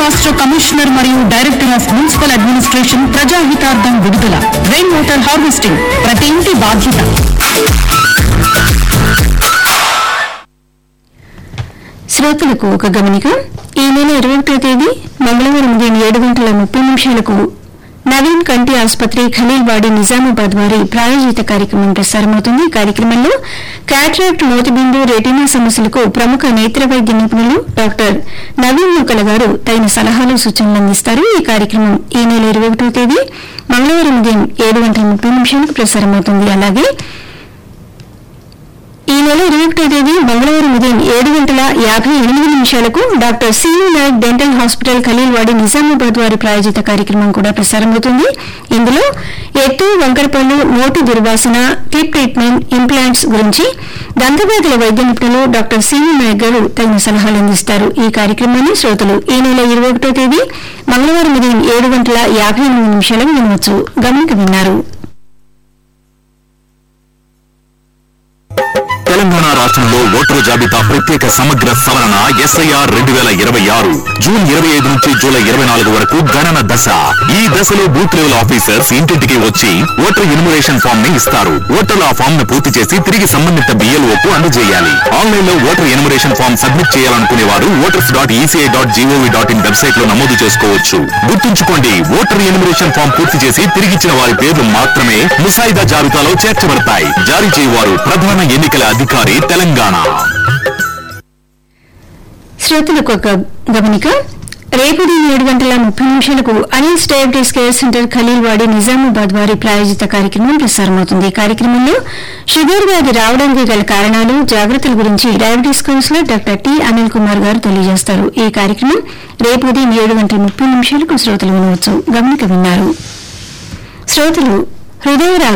రాష్ట్ర కమిషనర్ మరియు director of municipal administration ప్రజాహితార్థం విడుదల రెయిన్ వాటర్ హార్వెస్టింగ్ ప్రతి ఇంటి బాధ్యత శ్రోతలకు ఒక గమనిక ఈ నెల ఇరవై ఒకటో తేదీ మంగళవారం ఉదయం ఏడు గంటల ముప్పై నిమిషాలకు నవీన్ కంటి ఆసుపత్రి ఖలీల్వాడి నిజామాబాద్ వారి ప్రాయోజిత కార్యక్రమం ప్రసారమవుతుంది ఈ కార్యక్రమంలో క్యాట్రాక్ట్ మోతిబిందు రెటీనా సమస్యలకు ప్రముఖ నేత్ర వైద్య నిపుణులు డాక్టర్ నవీన్ నూకల గారు తగిన సలహాలు సూచనలు అందిస్తారు ఈ కార్యక్రమం ఈ నెల ఇరవై ఒకటో తేదీ మంగళవారం ఉదయం ఏడు గంటల ముప్పై నిమిషాలకు ప్రసారమవుతుంది అలాగే ఈ నెల ఇరవై ఒకటో తేదీ మంగళవారం ఉదయం ఏడు గంటల యాభై ఎనిమిది నిమిషాలకు doctor C U Naik dental hospital Khaleelwadi Nizamabad వారి ప్రాయోజిత కార్యక్రమం కూడా ప్రసారమవుతుంది ఇందులో ఎత్తు వంకరపల్లు నోటి దుర్వాసన క్లిప్ ట్రీట్మెంట్ ఇంప్లాంట్స్ గురించి దంతవ్యాధుల వైద్య నిపుణులు డాక్టర్ సియు నాయక్ గారు తగిన సలహాలు అందిస్తారు ఈ కార్యక్రమాన్ని శ్రోతలు ఈ నెల ఇరవై ఒకటో తేదీ మంగళవారం ఉదయం ఏడు గంటల యాభై ఎనిమిది నిమిషాలకు వినవచ్చు గమనిక విన్నారు తెలంగాణ రాష్ట్రంలో ఓటరు జాబితా ప్రత్యేక సమగ్ర సవరణ ఎస్ఐఆర్ రెండు వేల ఇరవై ఆరు జూన్ ఇరవై ఐదు నుంచి జూలై ఇరవై నాలుగు వరకు గణన దశ ఈ దశలో బూత్ లెవెల్ ఆఫీసర్స్ ఇంటింటికి వచ్చి ఓటర్ ఇన్మురేషన్ ఫామ్ ని ఇస్తారు ఓటర్లు ఆ ఫామ్ ను పూర్తి చేసి తిరిగి సంబంధిత బిఎల్ఓ కు అందజేయాలి ఆన్లైన్ లో ఓటర్ ఇన్మురేషన్ ఫామ్ సబ్మిట్ చేయాలనుకునే వారు voters dot ECI dot G O V dot in website లో నమోదు చేసుకోవచ్చు గుర్తుంచుకోండి ఓటర్ ఇన్మురేషన్ ఫామ్ పూర్తి చేసి తిరిగిచ్చిన వారి పేర్లు మాత్రమే ముసాయిదా జాబితాలో చేర్చబడతాయి జారీ చేయవారు ప్రధాన ఎన్నికల అధికారి తెలంగాణ శ్రోతలకు ఒక గమనిక రేపు ఉదయం ఏడు గంటల ముప్పై నిమిషాలకు Anil's diabetes care centre Khaleelwadi Nizamabad వారి ప్రాయోజిత కార్యక్రమం ప్రసారమవుతుంది ఈ కార్యక్రమంలో షుగర్ వ్యాధి రావడానికి గల కారణాలు జాగ్రత్తల గురించి diabetes counsellor doctor T Anil Kumar గారు తెలియజేస్తారు ఈ కార్యక్రమం రేపు ఉదయం ఏడు గంటల ముప్పై నిమిషాలకు శ్రోతలు వినవచ్చు గమనిక విన్నారు శ్రోతలు హృదయ